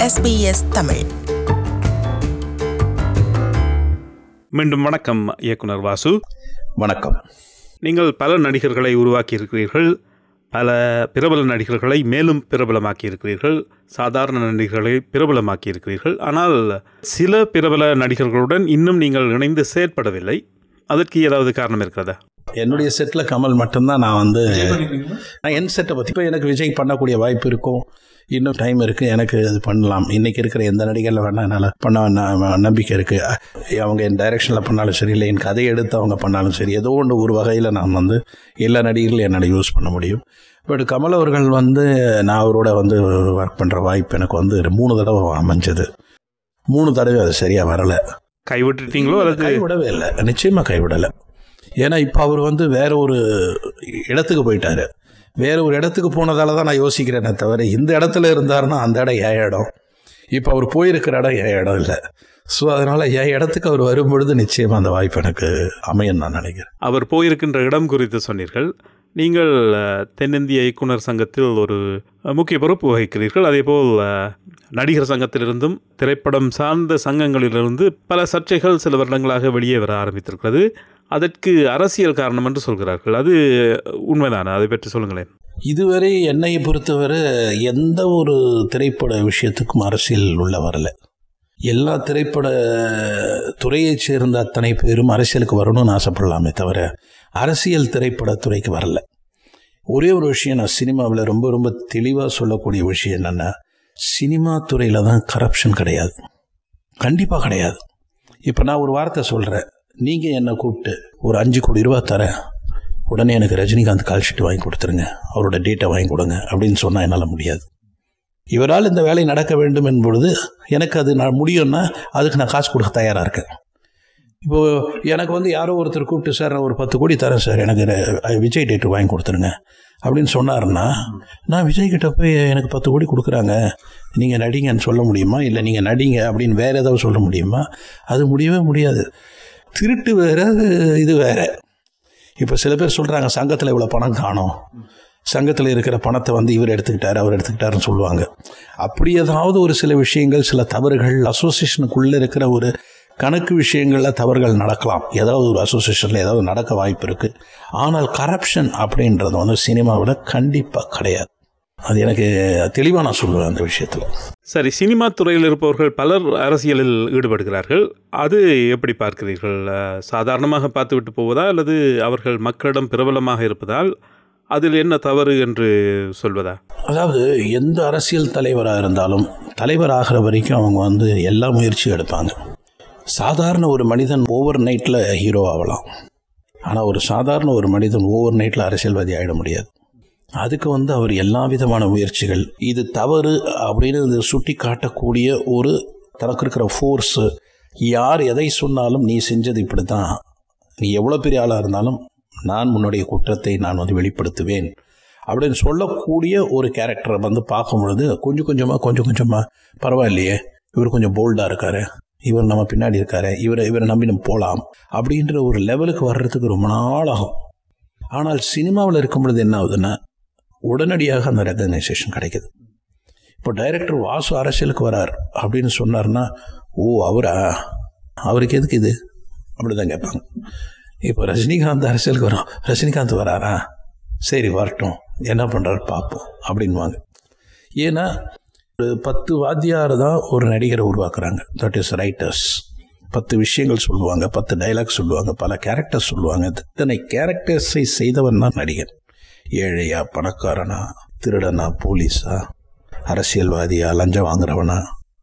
SBS Tamil மீண்டும் வணக்கம் இயக்குனர் வாசு வணக்கம் நீங்கள் பல நடிகர்களை உருவாக்கி இருக்கிறீர்கள் பல பிரபல நடிகர்களை மேலும் பிரபலமாக்கி இருக்கிறீர்கள் சாதாரண நடிகர்களை பிரபலமாக்கி இருக்கிறீர்கள் ஆனால் சில பிரபல நடிகர்களுடன் இன்னும் நீங்கள் இணைந்து செயற்படவில்லை அதற்கு ஏதாவது காரணம் இருக்கிறதா என்னுடைய செட்டில் கமல் மட்டும்தான் நான் வந்து நான் என் செட்டை பற்றி இப்போ எனக்கு விஜய் பண்ணக்கூடிய வாய்ப்பு இருக்கும் இன்னும் டைம் இருக்குது எனக்கு இது பண்ணலாம் இன்றைக்கி இருக்கிற எந்த நடிகரில் வேணால் என்னால் பண்ண ந- நம்பிக்கை இருக்குது அவங்க என் டைரெக்ஷனில் பண்ணாலும் சரி இல்லை என் கதையை எடுத்து அவங்க பண்ணாலும் சரி ஏதோ ஒன்று ஒரு வகையில் நான் வந்து எல்லா நடிகர்களும் என்னால் யூஸ் பண்ண முடியும் பட் கமல் அவர்கள் வந்து நான் அவரோட வந்து ஒர்க் பண்ணுற வாய்ப்பு எனக்கு வந்து மூணு தடவை அமைஞ்சது மூணு தடவை அது சரியாக வரலை கைவிட்டுட்டீங்களோ அல்லது கைவிடவே இல்லை நிச்சயமா கைவிடலை ஏன்னா இப்போ அவர் வந்து வேற ஒரு இடத்துக்கு போயிட்டாரு வேற ஒரு இடத்துக்கு போனதால தான் நான் யோசிக்கிறேனே தவிர இந்த இடத்துல இருந்தாருன்னா அந்த இடம் ஏன் இடம் இப்போ அவர் போயிருக்கிற இடம் ஏன் இடம் இல்லை ஸோ அதனால் என் இடத்துக்கு அவர் வரும்பொழுது நிச்சயமாக அந்த வாய்ப்பு எனக்கு அமையும் நான் நினைக்கிறேன் அவர் போயிருக்கின்ற இடம் குறித்து சொன்னீர்கள் நீங்கள் அஹ், தென்னிந்திய இயக்குனர் சங்கத்தில் ஒரு அஹ், முக்கிய பொறுப்பு வகிக்கிறீர்கள் அதேபோல் அஹ், நடிகர் சங்கத்திலிருந்தும் திரைப்படம் சார்ந்த சங்கங்களிலிருந்து பல சர்ச்சைகள் சில வருடங்களாக வெளியே வர ஆரம்பித்திருக்கிறது அதற்கு அரசியல் காரணம் என்று சொல்கிறார்கள் அது உண்மைதானா அதை பற்றி சொல்லுங்களேன் இதுவரை என்னை பொறுத்தவரை எந்த ஒரு திரைப்பட விஷயத்துக்கும் அரசியல் உள்ள வரல எல்லா திரைப்பட துறையைச் சேர்ந்த அத்தனை பேரும் அரசியலுக்கு வரணும்னு ஆசைப்படலாமே தவிர அரசியல் திரைப்பட துறைக்கு வரல ஒரே ஒரு விஷயம் நான் சினிமாவில் ரொம்ப ரொம்ப தெளிவாக சொல்லக்கூடிய விஷயம் என்னென்னா சினிமா துறையில் தான் கரப்ஷன் கிடையாது கண்டிப்பாக கிடையாது இப்போ நான் ஒரு வார்த்தை சொல்கிறேன் நீங்கள் என்னை கூப்பிட்டு ஒரு அஞ்சு கோடி ரூபா தரேன் உடனே எனக்கு ரஜினிகாந்த் கால் ஷீட் வாங்கி கொடுத்துருங்க அவரோட டேட்டை வாங்கி கொடுங்க அப்படின்னு சொன்னால் என்னால் முடியாது இவரால் இந்த வேலை நடக்க வேண்டும் என்பொழுது எனக்கு அது நான் முடியும்னா அதுக்கு நான் காசு கொடுக்க தயாராக இருக்கேன் இப்போது எனக்கு வந்து யாரோ ஒருத்தர் கூப்பிட்டு சார் நான் ஒரு பத்து கோடி தரேன் சார் எனக்கு ர- விஜய் டேட்டு வாங்கி கொடுத்துருங்க அப்படின்னு சொன்னாருன்னா நான் விஜய் கிட்ட போய் எனக்கு பத்து கோடி கொடுக்குறாங்க நீங்கள் நடிங்கன்னு சொல்ல முடியுமா இல்லை நீங்கள் நடிங்க அப்படின்னு வேறு ஏதாவது சொல்ல முடியுமா அது முடியவே முடியாது திருட்டு வேற இது வேற இப்போ சில பேர் சொல்கிறாங்க சங்கத்தில் இவ்வளோ பணம் காணோம் சங்கத்தில் இருக்கிற பணத்தை வந்து இவர் எடுத்துக்கிட்டாரு அவர் எடுத்துக்கிட்டாருன்னு சொல்லுவாங்க அப்படி ஏதாவது ஒரு சில விஷயங்கள் சில தவறுகள் அசோசியேஷனுக்குள்ளே இருக்கிற ஒரு கணக்கு விஷயங்களில் தவறுகள் நடக்கலாம் ஏதாவது ஒரு அசோசியேஷனில் ஏதாவது நடக்க வாய்ப்பு இருக்குது ஆனால் கரப்ஷன் அப்படின்றது வந்து சினிமாவில் கண்டிப்பாக கிடையாது அது எனக்கு தெளிவாக நான் சொல்லுவேன் அந்த விஷயத்தில் சரி சினிமா துறையில் இருப்பவர்கள் பலர் அரசியலில் ஈடுபடுகிறார்கள் அது எப்படி பார்க்கிறீர்கள் அஹ், சாதாரணமாக பார்த்துவிட்டு போவதா அல்லது அவர்கள் மக்களிடம் பிரபலமாக இருப்பதால் அதில் என்ன தவறு என்று சொல்வதா அதாவது எந்த அரசியல் தலைவராக இருந்தாலும் தலைவர் ஆகிற வரைக்கும் அவங்க வந்து எல்லா முயற்சியும் எடுப்பாங்க சாதாரண ஒரு மனிதன் ஓவர் நைட்டில் ஹீரோ ஆகலாம் ஆனால் ஒரு சாதாரண ஒரு மனிதன் ஓவர் நைட்டில் அரசியல்வாதி ஆகிட முடியாது அதுக்கு வந்து அவர் எல்லா விதமான முயற்சிகள் இது தவறு அப்படின்னு இது சுட்டி காட்டக்கூடிய ஒரு தனக்கு இருக்கிற ஃபோர்ஸு யார் எதை சொன்னாலும் நீ செஞ்சது இப்படி தான் நீ எவ்வளோ பெரிய ஆளாக இருந்தாலும் நான் உன்னுடைய குற்றத்தை நான் வந்து வெளிப்படுத்துவேன் அப்படின்னு சொல்லக்கூடிய ஒரு கேரக்டரை வந்து பார்க்கும் பொழுது கொஞ்சம் கொஞ்சமாக கொஞ்சம் கொஞ்சமாக பரவாயில்லையே இவர் கொஞ்சம் போல்டாக இருக்காரு இவர் நம்ம பின்னாடி இருக்காரு இவரை இவரை நம்பி நம்ம போகலாம் அப்படின்ற ஒரு லெவலுக்கு வர்றதுக்கு ரொம்ப நாள் ஆகும் ஆனால் சினிமாவில் இருக்கும் பொழுது என்ன ஆகுதுன்னா உடனடியாக அந்த ரெகக்னைசேஷன் கிடைக்குது இப்போ டைரக்டர் வாசு அரசியலுக்கு வரார் அப்படின்னு சொன்னார்னா ஓ அவரா அவருக்கு எதுக்கு இது அப்படி தான் கேட்பாங்க இப்போ ரஜினிகாந்த் அரசியலுக்கு வரோம் ரஜினிகாந்த் வராரா சரி வரட்டும் என்ன பண்ணுறாரு பார்ப்போம் அப்படின்வாங்க ஏன்னா ஒரு பத்து வாத்தியார் தான் ஒரு நடிகரை உருவாக்குறாங்க தட் இஸ் ரைட்டர்ஸ் பத்து விஷயங்கள் சொல்லுவாங்க பத்து டைலாக் சொல்லுவாங்க பல கேரக்டர்ஸ் சொல்லுவாங்க இத்தனை கேரக்டர்ஸை செய்தவன் தான் நடிகர் ஏழையா பணக்காரனா திருடனா போலீஸா அரசியல்வாதியா லஞ்சம் வாங்குறவனா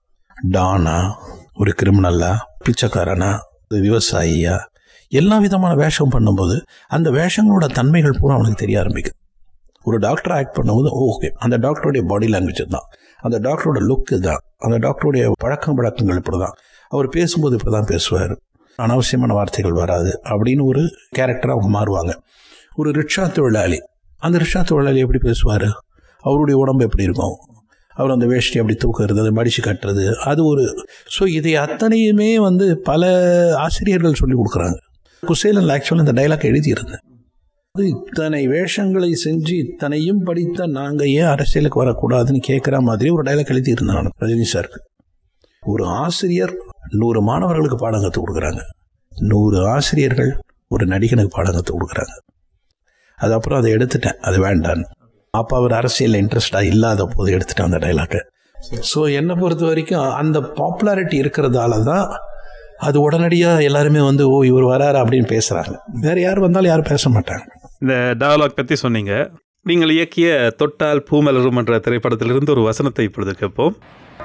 டானா ஒரு கிரிமினலா பிச்சைக்காரனா ஒரு விவசாயியா எல்லா விதமான வேஷம் பண்ணும்போது அந்த வேஷங்களோட தன்மைகள் பூரா அவனுக்கு தெரிய ஆரம்பிக்குது ஒரு டாக்டர் ஆக்ட் பண்ணும்போது ஓகே அந்த டாக்டருடைய பாடி லாங்குவேஜ் தான் அந்த டாக்டரோட லுக்கு தான் அந்த டாக்டருடைய பழக்கம் பழக்கங்கள் இப்படி தான் அவர் பேசும்போது இப்படி தான் பேசுவார் அனாவசியமான வார்த்தைகள் வராது அப்படின்னு ஒரு கேரக்டராக அவங்க மாறுவாங்க ஒரு ரிக்ஷா தொழிலாளி அந்த ரிக்ஷா தொழிலாளி எப்படி பேசுவார் அவருடைய உடம்பு எப்படி இருக்கும் அவர் அந்த வேஷ்டி அப்படி தூக்குறது அதை மடித்து கட்டுறது அது ஒரு ஸோ இதை அத்தனையுமே வந்து பல ஆசிரியர்கள் சொல்லி கொடுக்குறாங்க குசேலன் ஆக்சுவலாக இந்த டைலாக் எழுதியிருந்தேன் அது இத்தனை வேஷங்களை செஞ்சு இத்தனையும் படித்த நாங்கள் ஏன் அரசியலுக்கு வரக்கூடாதுன்னு கேட்குற மாதிரி ஒரு டைலாக் எழுதி இருந்தேன் நான் ரஜினி சாருக்கு ஒரு ஆசிரியர் நூறு மாணவர்களுக்கு பாடம் கற்றுக் கொடுக்குறாங்க நூறு ஆசிரியர்கள் ஒரு நடிகனுக்கு பாடம் கற்றுக் கொடுக்குறாங்க அது அப்புறம் அதை எடுத்துட்டேன் அது வேண்டான்னு அப்போ அவர் அரசியலில் இன்ட்ரெஸ்டாக இல்லாத போது எடுத்துட்டேன் அந்த டைலாக்கை ஸோ என்னை பொறுத்த வரைக்கும் அந்த பாப்புலாரிட்டி இருக்கிறதால தான் அது உடனடியாக எல்லாருமே வந்து ஓ இவர் வராரு அப்படின்னு பேசுகிறாங்க வேறு யார் வந்தாலும் யாரும் பேச மாட்டாங்க இந்த டயலாக் பற்றி சொன்னீங்க நீங்கள் இயக்கிய தொட்டால் பூமலரும் என்ற திரைப்படத்திலிருந்து ஒரு வசனத்தை இப்பொழுது கேட்போம்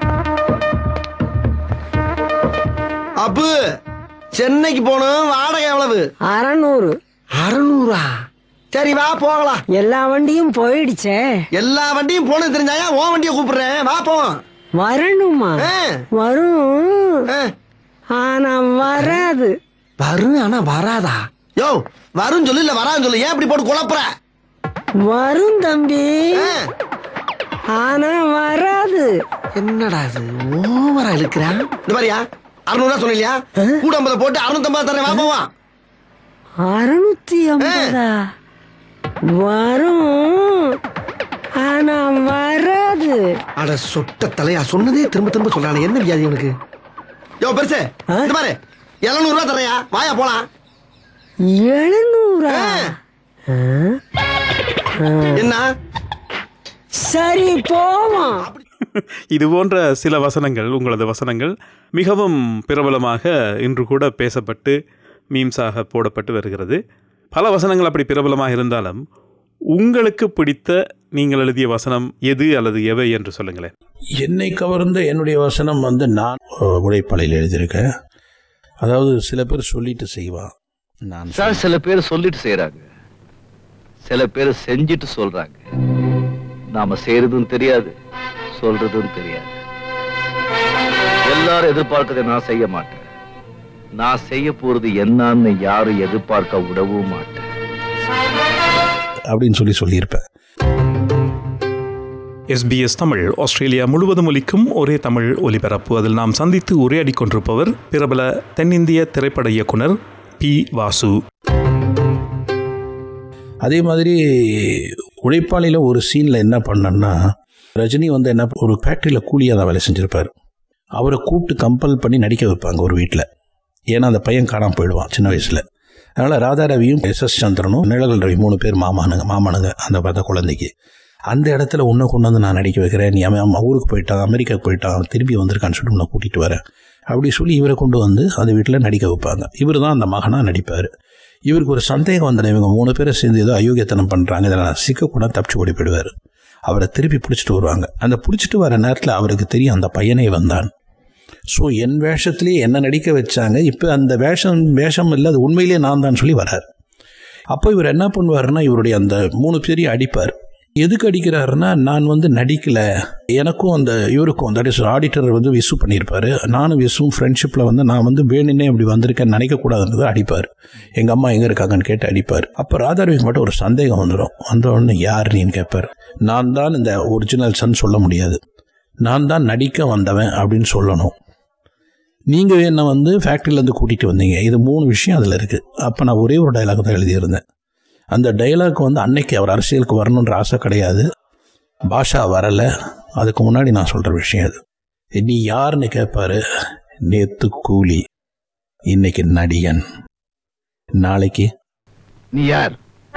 அப்பு சென்னைக்கு போகணும் வாடகை எவ்வளவு அறநூறு அறுநூறா சரி வா போகலாம் எல்லா வண்டியும் போயிடுச்சே எல்லா வண்டியும் போனது தெரிஞ்சாயா உன் வண்டியை கூப்பிடுறேன் வா போவோம் வரணுமா ஆ, வரும் ஆ. ஆனா வராது வரும் ஆனா வராதா யோ வரும் சொல்லு இல்ல வரான்னு சொல்லு ஏன் இப்படி போட்டு குழப்புற வரும் தம்பி ஆ, ஆனா வராது என்னடா இது ஓவரா இழுக்கிறான் இந்த மாதிரியா அறுநூறுவா சொன்னியா கூட ஐம்பதை போட்டு அறுநூத்தம்பது தரேன் வா போவான் அறுநூத்தி ஐம்பதா வரும் ஆனா வராது அட சொட்ட தலையா சொன்னதே திரும்ப திரும்ப சொல்றானே என்ன வியாதி உனக்கு யோ பெருசு இந்த பாரு எழுநூறு ரூபா தரையா வாயா போலாம் எழுநூறா ஆ. என்ன சரி போவோம் இது போன்ற சில வசனங்கள் உங்களது வசனங்கள் மிகவும் பிரபலமாக இன்று கூட பேசப்பட்டு மீம்ஸாக போடப்பட்டு வருகிறது பல வசனங்கள் அப்படி பிரபலமாக இருந்தாலும் உங்களுக்கு பிடித்த நீங்கள் எழுதிய வசனம் எது அல்லது எவை என்று சொல்லுங்களேன் என்னை கவர்ந்த என்னுடைய வசனம் வந்து நான் அஹ், உழைப்பாளையில் எழுதியிருக்கேன் அதாவது சில பேர் சொல்லிட்டு செய்வான் நான் சார் சில பேர் சொல்லிட்டு செய்றாங்க சில பேர் செஞ்சுட்டு சொல்றாங்க நாம செய்யறதும் தெரியாது சொல்றதும் தெரியாது எல்லாரும் எதிர்பார்க்கறதை நான் செய்ய மாட்டேன் நான் செய்ய போறது என்னன்னு யாரும் எதிர்பார்க்க விடவும் மாட்டேன் அப்படின்னு சொல்லி சொல்லியிருப்பேன் எஸ்பிஎஸ் தமிழ் ஆஸ்திரேலியா முழுவதும் ஒலிக்கும் ஒரே தமிழ் ஒலிபரப்பு அதில் நாம் சந்தித்து உரையாடி கொண்டிருப்பவர் பிரபல தென்னிந்திய திரைப்பட இயக்குனர் பி வாசு அதே மாதிரி உழைப்பாளியில் ஒரு சீனில் என்ன பண்ணேன்னா ரஜினி வந்து என்ன ஒரு ஃபேக்ட்ரியில் கூலியாக தான் வேலை செஞ்சுருப்பார் அவரை கூப்பிட்டு கம்பல் பண்ணி நடிக்க வைப்பாங்க ஒரு வீட்டில் ஏன்னா அந்த பையன் காணாமல் போயிடுவான் சின்ன வயசில் அதனால் ராதா ரவியும் எஸ் எஸ் சந்திரனும் நிழல் ரவி மூணு பேர் மாமானுங்க மாமனுங்க அந்த பார்த்த குழந்தைக்கு அந்த இடத்துல உன்னை கொண்டு வந்து நான் நடிக்க வைக்கிறேன் நீ அவன் அவன் ஊருக்கு போயிட்டான் அமெரிக்காவுக்கு போயிட்டான் அவன் திரும்பி வந்திருக்கான்னு சொல்லிட்டு உன்னை கூட்டிகிட்டு வரேன் அப்படி சொல்லி இவரை கொண்டு வந்து அந்த வீட்டில் நடிக்க வைப்பாங்க இவர் தான் அந்த மகனாக நடிப்பார் இவருக்கு ஒரு சந்தேகம் வந்துடும் இவங்க மூணு பேரை சேர்ந்து ஏதோ அயோக்கியத்தனம் பண்ணுறாங்க இதில் நான் சிக்கக்கூட தப்பிச்சு ஓடி போயிடுவார் அவரை திருப்பி பிடிச்சிட்டு வருவாங்க அந்த பிடிச்சிட்டு வர நேரத்தில் அவருக்கு தெரியும் அந்த பையனே வந்தான் ஸோ என் வேஷத்துலேயே என்ன நடிக்க வச்சாங்க இப்போ அந்த வேஷம் வேஷம் இல்லை அது உண்மையிலேயே நான் தான் சொல்லி வரார் அப்போ இவர் என்ன பண்ணுவாருன்னா இவருடைய அந்த மூணு பேரையும் அடிப்பார் எதுக்கு அடிக்கிறாருன்னா நான் வந்து நடிக்கலை எனக்கும் அந்த இவருக்கும் தட் இஸ் ஆடிட்டர் வந்து விசு பண்ணியிருப்பார் நானும் விசுவும் ஃப்ரெண்ட்ஷிப்பில் வந்து நான் வந்து வேணுன்னே இப்படி வந்திருக்கேன்னு நினைக்கக்கூடாதுன்றதை அடிப்பார் எங்கள் அம்மா எங்கே இருக்காங்கன்னு கேட்டு அடிப்பார் அப்போ ராதாரவிக்கு மட்டும் ஒரு சந்தேகம் வந்துடும் வந்த உடனே யார் நீன்னு கேட்பார் நான் தான் இந்த ஒரிஜினல் சன் சொல்ல முடியாது நான் தான் நடிக்க வந்தவன் அப்படின்னு சொல்லணும் நீங்கள் என்னை வந்து ஃபேக்ட்ரியிலேருந்து கூட்டிகிட்டு வந்தீங்க இது மூணு விஷயம் அதில் இருக்குது அப்போ நான் ஒரே ஒரு டைலாக் தான் எழுதியிருந்தேன் அந்த டைலாக் வந்து அன்னைக்கு அவர் அரசியலுக்கு வரணுன்ற ஆசை கிடையாது பாஷா வரலை அதுக்கு முன்னாடி நான் சொல்கிற விஷயம் அது நீ யாருன்னு கேட்பாரு நேத்து கூலி இன்னைக்கு நடிகன் நாளைக்கு நீ யார்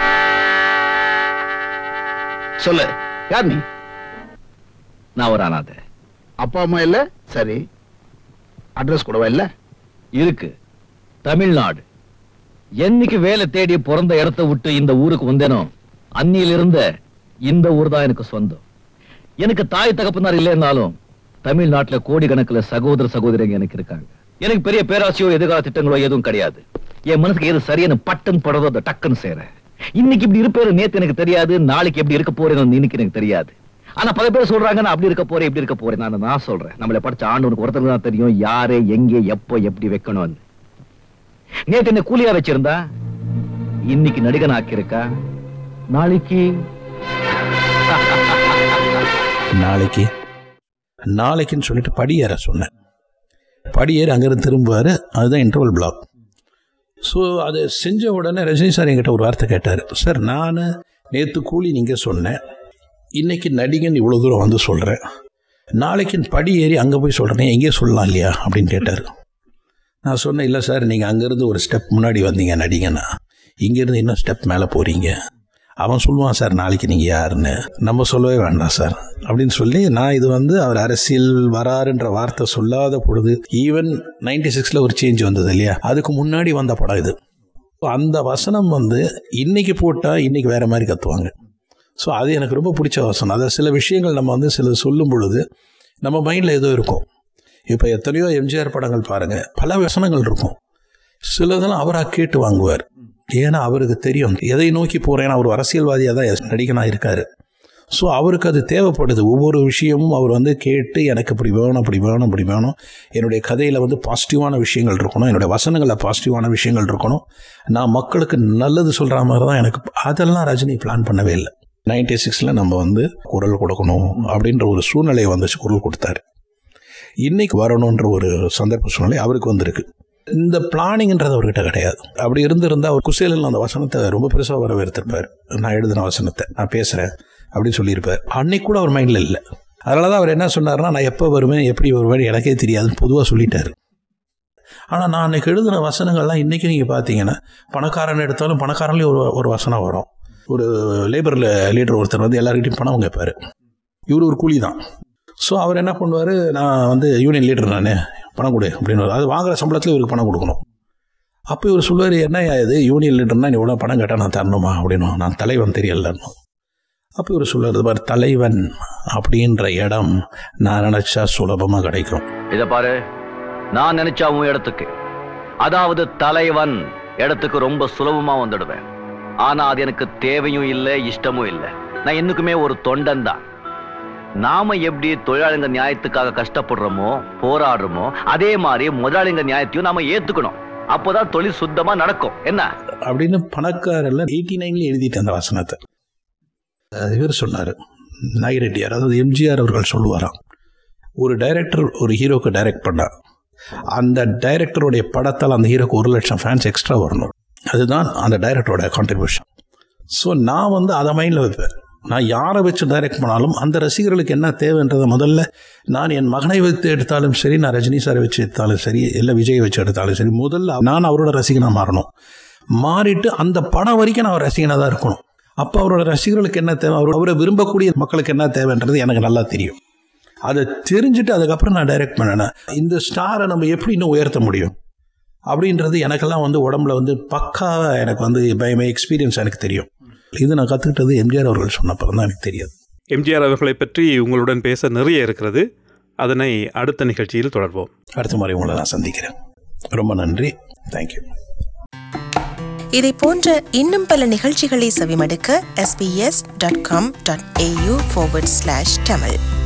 சொல்லு யார் நீ நான் ஒரு அனாதை அப்பா அம்மா இல்ல சரி அட்ரஸ் கூடவா இல்ல இருக்கு தமிழ்நாடு என்னைக்கு வேலை தேடி பிறந்த இடத்தை விட்டு இந்த ஊருக்கு வந்தேனோ அன்னியில இருந்த இந்த ஊர் தான் எனக்கு சொந்தம் எனக்கு தாய் தகப்பனார் இல்லைன்னாலும் தமிழ்நாட்டுல கோடிக்கணக்கில் சகோதர சகோதரிங்க எனக்கு இருக்காங்க எனக்கு பெரிய பேராசையோ எதிர்கால திட்டங்களோ எதுவும் கிடையாது என் மனசுக்கு எது சரியான பட்டன் படுறதோ அதை டக்குன்னு செய்றேன் இன்னைக்கு இப்படி இருப்பேரு நேத்து எனக்கு தெரியாது நாளைக்கு எப்படி இருக்க போறேன்னு இன்னைக்கு எனக்கு தெரியாது ஆனா பல பேர் சொல்றாங்க நான் அப்படி இருக்க போறேன் இப்படி இருக்க போறேன் நான் நான் சொல்றேன் நம்மளை படிச்ச ஆண்டவனுக்கு ஒருத்தருக்கு தான் தெரியும் யாரு எங்கே எப்போ எப்படி வைக்கணும்னு நேத்து என்ன கூலியா வச்சிருந்தா இன்னைக்கு நடிகன் ஆக்கியிருக்கா நாளைக்கு நாளைக்கு நாளைக்குன்னு சொல்லிட்டு படியேற சொன்னேன் படியேறி அங்கேருந்து திரும்புவார் அதுதான் இன்டர்வல் பிளாக் ஸோ அதை செஞ்ச உடனே ரஜினி சார் என்கிட்ட ஒரு வார்த்தை கேட்டார் சார் நான் நேற்று கூலி நீங்கள் சொன்னேன் இன்னைக்கு நடிகன் இவ்வளோ தூரம் வந்து சொல்கிறேன் நாளைக்கு படி ஏறி அங்கே போய் சொல்கிறேன் எங்கேயே சொல்லலாம் இல்லையா அப்படின்னு கேட்டார் நான் சொன்னேன் இல்லை சார் நீங்கள் அங்கேருந்து ஒரு ஸ்டெப் முன்னாடி வந்தீங்க நடிகனா இங்கேருந்து இன்னும் ஸ்டெப் மேலே போகிறீங்க அவன் சொல்லுவான் சார் நாளைக்கு நீங்கள் யாருன்னு நம்ம சொல்லவே வேண்டாம் சார் அப்படின்னு சொல்லி நான் இது வந்து அவர் அரசியல் வராருன்ற வார்த்தை சொல்லாத பொழுது ஈவன் நைன்டி சிக்ஸில் ஒரு சேஞ்ச் வந்தது இல்லையா அதுக்கு முன்னாடி வந்த படம் இது அந்த வசனம் வந்து இன்னைக்கு போட்டால் இன்னைக்கு வேற மாதிரி கத்துவாங்க ஸோ அது எனக்கு ரொம்ப பிடிச்ச வசனம் அதை சில விஷயங்கள் நம்ம வந்து சில சொல்லும் பொழுது நம்ம மைண்டில் ஏதோ இருக்கும் இப்போ எத்தனையோ எம்ஜிஆர் படங்கள் பாருங்கள் பல வசனங்கள் இருக்கும் சிலதெல்லாம் அவராக கேட்டு வாங்குவார் ஏன்னா அவருக்கு தெரியும் எதை நோக்கி போகிறேன்னா அவர் அரசியல்வாதியாக தான் நடிகனாக இருக்கார் ஸோ அவருக்கு அது தேவைப்படுது ஒவ்வொரு விஷயமும் அவர் வந்து கேட்டு எனக்கு இப்படி வேணும் அப்படி வேணும் அப்படி வேணும் என்னுடைய கதையில் வந்து பாசிட்டிவான விஷயங்கள் இருக்கணும் என்னுடைய வசனங்களில் பாசிட்டிவான விஷயங்கள் இருக்கணும் நான் மக்களுக்கு நல்லது சொல்கிற மாதிரி தான் எனக்கு அதெல்லாம் ரஜினி பிளான் பண்ணவே இல்லை நைன்டி சிக்ஸில் நம்ம வந்து குரல் கொடுக்கணும் அப்படின்ற ஒரு சூழ்நிலை வந்துச்சு குரல் கொடுத்தாரு இன்னைக்கு வரணுன்ற ஒரு சந்தர்ப்ப சூழ்நிலை அவருக்கு வந்திருக்கு இந்த பிளானிங்ன்றது அவர்கிட்ட கிடையாது அப்படி இருந்திருந்தா அவர் குசேலில் அந்த வசனத்தை ரொம்ப பெருசாக வரவேற்றிருப்பார் நான் எழுதின வசனத்தை நான் பேசுகிறேன் அப்படின்னு சொல்லியிருப்பார் அன்னைக்கு கூட அவர் மைண்டில் இல்லை அதனால தான் அவர் என்ன சொன்னார்னா நான் எப்போ வருவேன் எப்படி வருவேன் எனக்கே தெரியாதுன்னு பொதுவாக சொல்லிட்டாரு ஆனால் நான் அன்னைக்கு எழுதின வசனங்கள்லாம் இன்றைக்கி நீங்கள் பார்த்தீங்கன்னா பணக்காரன் எடுத்தாலும் பணக்காரன்லேயும் ஒரு ஒரு வசனம் வரும் ஒரு லேபரில் லீடர் ஒருத்தர் வந்து எல்லாருக்கிட்டையும் பணம் கேட்பார் இவர் ஒரு கூலி தான் ஸோ அவர் என்ன பண்ணுவார் நான் வந்து யூனியன் லீடர் நான் பணம் கொடு அப்படின்னு அது வாங்குற சம்பளத்தில் இவருக்கு பணம் கொடுக்கணும் அப்போ இவர் சொல்லுவார் என்ன இது யூனியன் லீடர்னா நீ இவ்வளோ பணம் கேட்டால் நான் தரணுமா அப்படின்னு நான் தலைவன் தெரியலன்னு அப்போ இவர் சொல்லுவார் பார் தலைவன் அப்படின்ற இடம் நான் நினச்சா சுலபமாக கிடைக்கும் இத பாரு நான் நினைச்சா உன் இடத்துக்கு அதாவது தலைவன் இடத்துக்கு ரொம்ப சுலபமா வந்துடுவேன் ஆனா அது எனக்கு தேவையும் இல்லை இஷ்டமும் இல்லை நான் என்னைக்குமே ஒரு தொண்டன் தான் நாம எப்படி தொழிலாளிங்க நியாயத்துக்காக கஷ்டப்படுறோமோ போராடுறோமோ அதே மாதிரி முதலாளிங்க நியாயத்தையும் நாம ஏத்துக்கணும் அப்போதான் தொழில் சுத்தமா நடக்கும் என்ன அப்படின்னு பணக்காரர்ல எயிட்டி நைன்ல எழுதிட்டு அந்த வசனத்தை அஹ் இவர் சொன்னார் நாகிரெட்டியார் அதாவது எம்ஜிஆர் அவர்கள் சொல்லுவாராம் ஒரு டைரக்டர் ஒரு ஹீரோக்கு டைரக்ட் பண்ணார் அந்த டைரக்டருடைய படத்தால் அந்த ஹீரோக்கு ஒரு லட்சம் ஃபேன்ஸ் எக்ஸ்ட்ரா வரணும் அதுதான் அந்த டைரக்டரோட கான்ட்ரிபியூஷன் ஸோ நான் வந்து அதை மைண்டில் வைப்பேன் நான் யாரை வச்சு டைரக்ட் பண்ணாலும் அந்த ரசிகர்களுக்கு என்ன தேவைன்றதை முதல்ல நான் என் மகனை வைத்து எடுத்தாலும் சரி நான் ரஜினி சாரை வச்சு எடுத்தாலும் சரி இல்லை விஜய் வச்சு எடுத்தாலும் சரி முதல்ல நான் அவரோட ரசிகனாக மாறணும் மாறிட்டு அந்த படம் வரைக்கும் நான் அவர் ரசிகனாக தான் இருக்கணும் அப்போ அவரோட ரசிகர்களுக்கு என்ன தேவை அவர் அவரை விரும்பக்கூடிய மக்களுக்கு என்ன தேவைன்றது எனக்கு நல்லா தெரியும் அதை தெரிஞ்சுட்டு அதுக்கப்புறம் நான் டைரக்ட் பண்ணேன் இந்த ஸ்டாரை நம்ம எப்படி இன்னும் உயர்த்த முடியும் அப்படின்றது எனக்கெல்லாம் வந்து உடம்புல வந்து பக்காவாக எனக்கு வந்து பை மை எக்ஸ்பீரியன்ஸ் எனக்கு தெரியும் இது நான் கற்றுக்கிட்டது எம்ஜிஆர் அவர்கள் சொன்னப்பறம் தான் எனக்கு தெரியாது எம்ஜிஆர் அவர்களை பற்றி உங்களுடன் பேச நிறைய இருக்கிறது அதனை அடுத்த நிகழ்ச்சியில் தொடர்வோம் அடுத்த முறை உங்களை நான் சந்திக்கிறேன் ரொம்ப நன்றி தேங்க்யூ இதை போன்ற இன்னும் பல நிகழ்ச்சிகளை செவிமடுக்க sbs.com.au forward slash tamil